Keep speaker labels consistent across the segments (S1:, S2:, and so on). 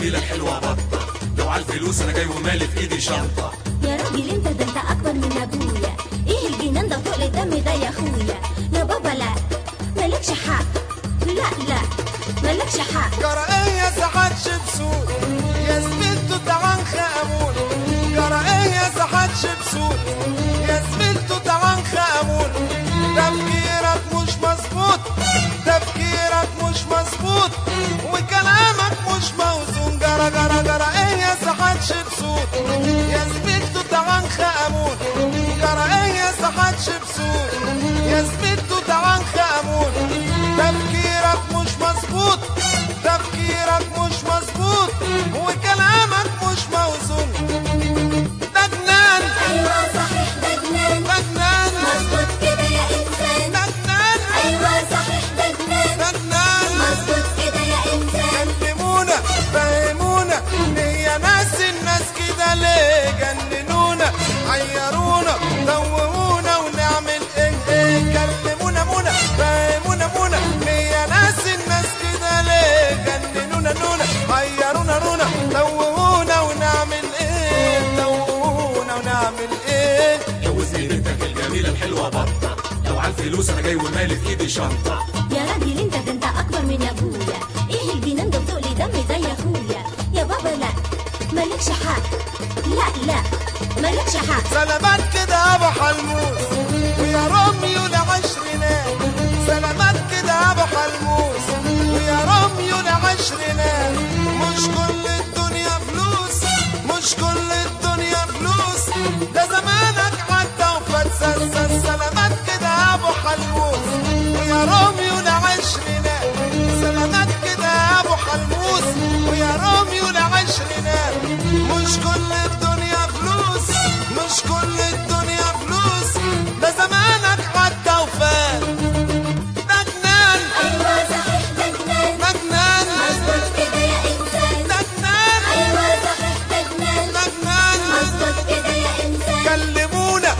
S1: الجميلة الحلوة بطة لو على الفلوس أنا جاي ومالي في إيدي شنطة
S2: يا راجل انت ده انت اكبر من ابويا ايه الجنان ده فوق الدم ده يا اخويا يا بابا لا مالكش حق لا لا مالكش حق
S3: قرأية سحات شبسون يا زميلتو تعان خامون قرأية سحات شبسون يا زميلتو تعان خامون تفكيرك مش مظبوط تفكيرك مش مظبوط وكلامك مش موزون قرا قرا قرأية سحات شبسون يا زميلتو تعان خامون قرأية سحات شبسون يا زميلتو تعان خامون تفكيرك مش مظبوط تفكيرك مش مظبوط وكلامك مش موزون ده جنان
S2: ايوه صحيح ده جنان
S3: ده جنان
S2: مظبوط كده يا انسان
S3: ده جنان
S2: ايوه صحيح ده جنان
S3: ده جنان
S2: مظبوط كده يا انسان
S3: كلمونا فهمونا هي ناس الناس كده ليه جننونا عيرونا دوونا ونعمل ايه ايه كلمونا مونا فهمونا مونا هي ناس الناس كده ليه جننونا نونا عيرونا رونا دوونا ونعمل ايه دوونا ونعمل ايه
S1: جوزني بنتك الجميلة الحلوة بطة لو على الفلوس أنا جاي ومالي في إيدي شنطة
S2: يا راجل انت ده انت اكبر من ابويا ايه الجنان ده بتقول لي دم ده يا اخويا يا بابا لا مالكش حق لا لا مالكش حق
S3: سلامات كده ابو حلموس ويا روميو لعشرينات سلامات كده ابو حلموس ويا روميو لعشرينات مش كل الدنيا فلوس مش كل الدنيا فلوس ده زمانك عدى وفات سلسل سلامات كده ابو حلموس ويا روميو لعشرينات سلامات كده ابو حلموس ويا روميو لعشرينات مش كل الدنيا فلوس مش كل الدنيا فلوس ده زمانك عدى وفات ده جنان
S2: ايوه صحيح ده جنان
S3: ده جنان
S2: مظبوط كده يا انسان
S3: ده جنان
S2: ايوه صحيح ده جنان
S3: ده جنان
S2: مظبوط كده يا انسان
S3: كلمونا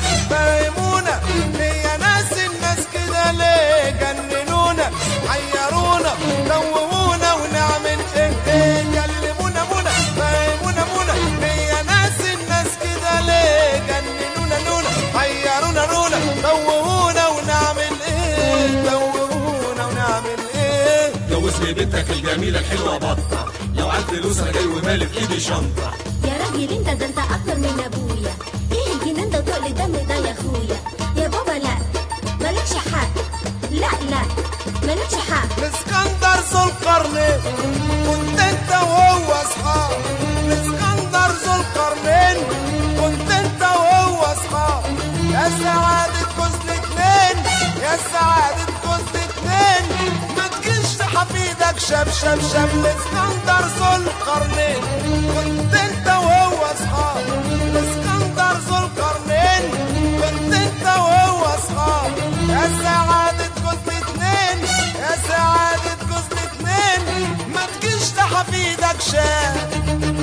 S3: فهمونا هي ناس الناس كده ليه جننونا عيرونا دوونا ونعمل ايه ايه كلمونا مونا فهمونا مونا هي ناس الناس كده ليه جننونا نونا عيرونا رونا دوونا ونعمل ايه دوونا ونعمل ايه
S1: جوزني بنتك الجميلة الحلوة بطة لو على الفلوس أنا جاي ومالي في إيدي شنطة
S2: يا راجل انت ده انت اكبر من ابويا ايه الجنان ده تقل دم ده يا اخويا يا بابا لا مالكش حق لا لا مالكش حق
S3: الاسكندر ذو القرنين كنت انت وهو اصحاب الاسكندر ذو القرنين كنت انت وهو اصحاب يا سعادة جوز الاتنين يا سعادة جوز الاتنين ما تجيش تحفيدك شاب شاب شاب الاسكندر ذو القرنين كنت انت وهو اصحاب الاسكندر ذو القرنين كنت انت وهو اصحاب يا سعادة جوز الاتنين يا سعادة جوز الاتنين ما تجيش تحفيدك شاب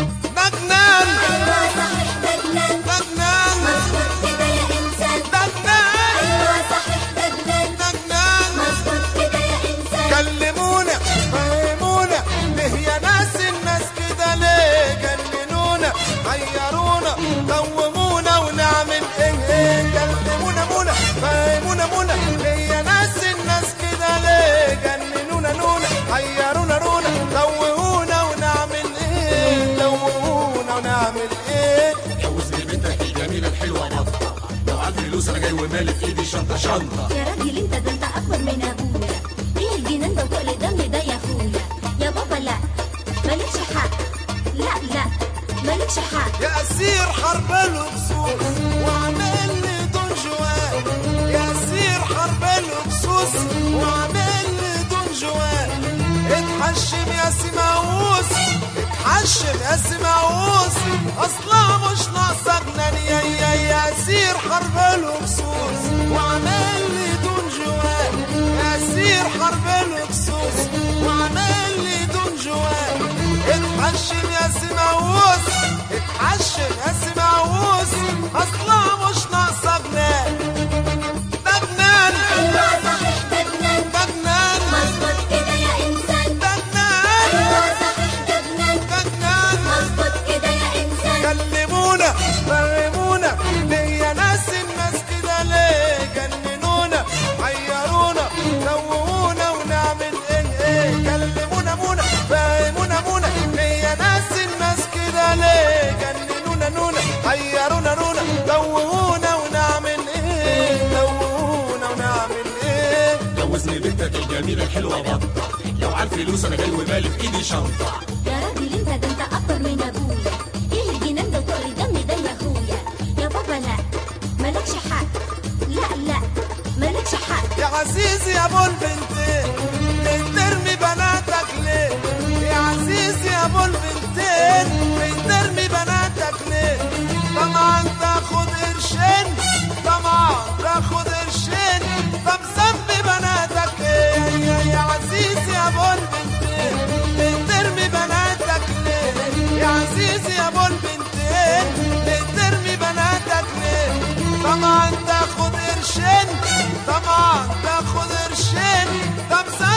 S3: مجنان
S2: ايوه صحيح ده جنان
S3: مجنان
S2: مظبوط كده يا انسان
S3: مجنان
S2: ايوه صحيح ده جنان
S3: مجنان
S2: مظبوط كده يا انسان
S3: كلمونا فهمونا ليه يا ناس الناس كده ليه جننونا عيرونا دومونا ونعمل ايه ايه كلمونا مونا فهمونا مونا ليه يا ناس الناس كده ليه جننونا نونا عيرونا رونا دومونا ونعمل ايه دومونا ونعمل ايه
S1: جوزني بنتك الجميلة الحلوة بطة لو على الفلوس أنا جاي ومالي في إيدي شنطة شنطة
S2: يا راجل انت ده انت اكبر من ابويا ايه الجنان ده وتقل دم ده يا اخويا يا بابا لا مالكش حق لا لا مالكش حق
S3: يا أسير حرب الهكسوس وعامل لي دون جوان يا أسير حرب الهكسوس وعامل لي دون جوان اتحشم يا سماووس اتحشم يا سماووس أصلا مش ناقصة جنان يا يا يا أسير حرب الهكسوس وعامل لي دون جوان يا أسير حرب الهكسوس وعامل لي دون جوان اتحشم يا سماووس اتحشم يا سماووس اصلا مش ناقصه جنان ده جنان
S2: ايوه صحيح ده جنان
S3: ده جنان
S2: مظبوط كده يا انسان
S3: ده جنان
S2: ايوه صحيح ده جنان
S3: ده جنان
S1: بنتك الجميلة الحلوة بطة لو على الفلوس انا جاي ومالي في ايدي شنطة
S2: يا راجل انت ده انت اكبر من ابويا ايه الجنان ده وتقل دمي ده يا اخويا يا بابا لا مالكش حق لا لا مالكش حق
S3: يا عزيزي يا ابو البنتين بترمي بناتك ليه يا عزيزي يا ابو البنتين بترمي بناتك ليه طبعا تاخد قرشين طبعا تاخد قرشين طب ذنب بناتك ايه يا, يا عزيزي يا ابو البنتين بترمي بناتك ليه يا عزيزي يا ابو البنتين بترمي بناتك ليه طبعا تاخد قرشين طبعا تاخد قرشين طب